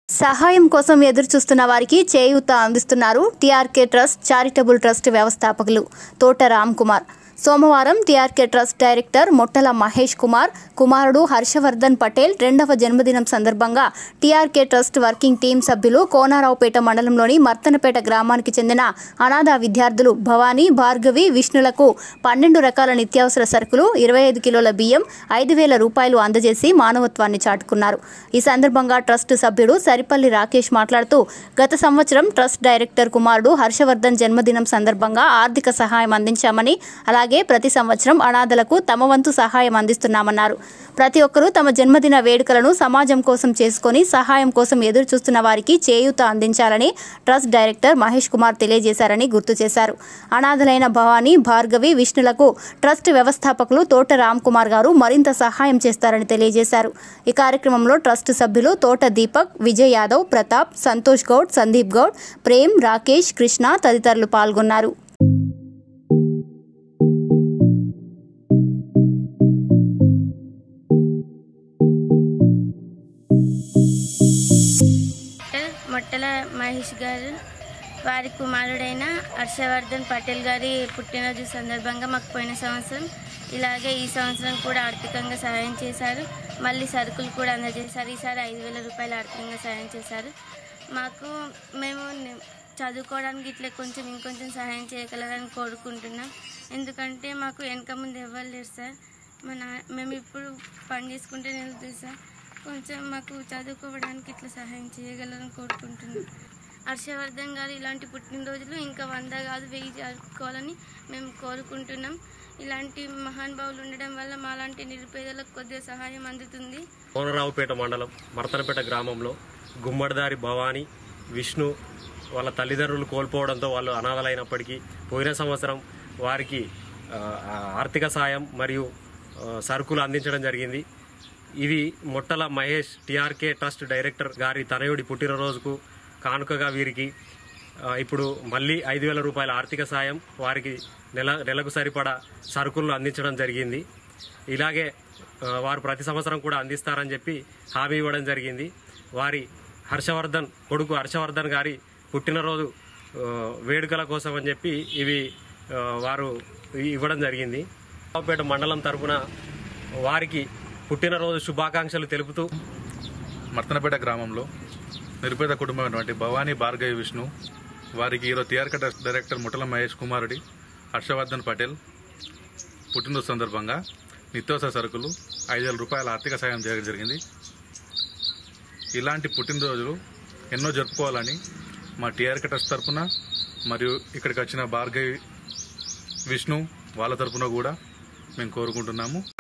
సహాయం కోసం ఎదురు చూస్తున్న వారికి చేయూత అందిస్తున్నారు టీఆర్కే ట్రస్ట్ చారిటబుల్ ట్రస్ట్ వ్యవస్థాపకులు తోట రామ్ కుమార్ సోమవారం TRK trust director Mottala Mahesh Kumar కుమారుడు హర్షవర్ధన్ పటేల్ రెండవ జన్మదినం సందర్భంగా టీఆర్కే ట్రస్ట్ వర్కింగ్ టీం సభ్యులు కోనారావుపేట మండలంలోని మర్తనపేట గ్రామానికి చెందిన అనాథ విద్యార్థులు భవానీ భార్గవి విష్ణులకు పన్నెండు రకాల నిత్యావసర సరుకులు ఇరవై ఐదు కిలోల బియ్యం ఐదు వేల రూపాయలు అందజేసి మానవత్వాన్ని చాటుకున్నారు ఈ సందర్భంగా ట్రస్ట్ సభ్యుడు సరిపల్లి రాకేష్ మాట్లాడుతూ గత సంవత్సరం ట్రస్ట్ డైరెక్టర్ కుమారుడు హర్షవర్ధన్ జన్మదినం సందర్భంగా ఆర్థిక సహాయం అందించామని అలాగే ప్రతి సంవత్సరం అనాథలకు తమ వంతు సహాయం అందిస్తున్నామన్నారు ప్రతి ఒక్కరూ తమ జన్మదిన వేడుకలను సమాజం కోసం చేసుకొని సహాయం కోసం ఎదురు చూస్తున్న వారికి చేయూత అందించాలని ట్రస్ట్ డైరెక్టర్ మహేష్ కుమార్ తెలియజేశారని గుర్తు చేశారు అనాథలైన భవానీ భార్గవి విష్ణులకు ట్రస్ట్ వ్యవస్థాపకులు తోట రామ్ కుమార్ గారు మరింత సహాయం చేస్తారని తెలియజేశారు ఈ కార్యక్రమంలో ట్రస్ట్ సభ్యులు తోట దీపక్ విజయ్ యాదవ్ ప్రతాప్ సంతోష్ గౌడ్ సందీప్ గౌడ్ ప్రేమ్ రాకేష్ కృష్ణ తదితరులు పాల్గొన్నారు డాక్టర్ మొట్టల మహేష్ గారు వారి కుమారుడైన హర్షవర్ధన్ పటేల్ గారి పుట్టినరోజు సందర్భంగా మాకు పోయిన సంవత్సరం ఇలాగే ఈ సంవత్సరం కూడా ఆర్థికంగా సహాయం చేశారు మళ్ళీ సరుకులు కూడా అందజేశారు ఈసారి ఐదు వేల రూపాయలు ఆర్థికంగా సహాయం చేశారు మాకు మేము ని- చదువుకోవడానికి ఇట్లా కొంచెం ఇంకొంచెం సహాయం చేయగలరని కోరుకుంటున్నాం ఎందుకంటే మాకు వెనక ముందు ఎవరు లేరు సార్ మన మేము ఇప్పుడు పని చేసుకుంటే వెళ్తుంది సార్ కొంచెం మాకు చదువుకోవడానికి ఇట్లా సహాయం చేయగలరని కోరుకుంటున్నాం హర్షవర్ధన్ గారు ఇలాంటి పుట్టినరోజులు ఇంకా వంద కాదు వెయ్యి జరుపుకోవాలని మేము కోరుకుంటున్నాం ఇలాంటి మహానుభావులు ఉండడం వల్ల మాలాంటి నిరుపేదలకు కొద్దిగా సహాయం అందుతుంది కోనరావుపేట మండలం మర్తనపేట గ్రామంలో గుమ్మడిదారి భవాని విష్ణు వాళ్ళ తల్లిదండ్రులు కోల్పోవడంతో వాళ్ళు అనాథలైనప్పటికీ పోయిన సంవత్సరం వారికి ఆ, ఆర్థిక సాయం మరియు ఆ, సరుకులు అందించడం జరిగింది ఇది Mottala Mahesh TRK trust director గారి తనయుడి పుట్టినరోజుకు కానుకగా వీరికి ఆ, ఇప్పుడు మళ్ళీ ఐదు వేల రూపాయల ఆర్థిక సాయం వారికి నెల నెలకు సరిపడా సరుకులను అందించడం జరిగింది ఇలాగే ఆ, వారు ప్రతి సంవత్సరం కూడా అందిస్తారని చెప్పి హామీ ఇవ్వడం జరిగింది వారి హర్షవర్ధన్ కొడుకు హర్షవర్ధన్ గారి పుట్టినరోజు ఆ, వేడుకల కోసం అని చెప్పి ఇవి ఆ, వారు ఇవ్వడం జరిగింది రావుపేట మండలం తరపున వారికి పుట్టినరోజు శుభాకాంక్షలు తెలుపుతూ మర్తనపేట గ్రామంలో నిరుపేద కుటుంబమైనటువంటి భవానీ భార్గవి విష్ణు వారికి ఈరోజు టీఆర్కే డైరెక్టర్ ముట్టల మహేష్ కుమారుడి హర్షవర్ధన్ పటేల్ పుట్టినరోజు సందర్భంగా నిత్యావసర సరుకులు ఐదు వేల రూపాయల ఆర్థిక సాయం చేయడం జరిగింది ఇలాంటి పుట్టినరోజులు ఎన్నో జరుపుకోవాలని మా టీఆర్కే ట్రస్ట్ తరఫున మరియు ఇక్కడికి వచ్చిన భార్గవి విష్ణు వాళ్ళ తరఫున కూడా మేము కోరుకుంటున్నాము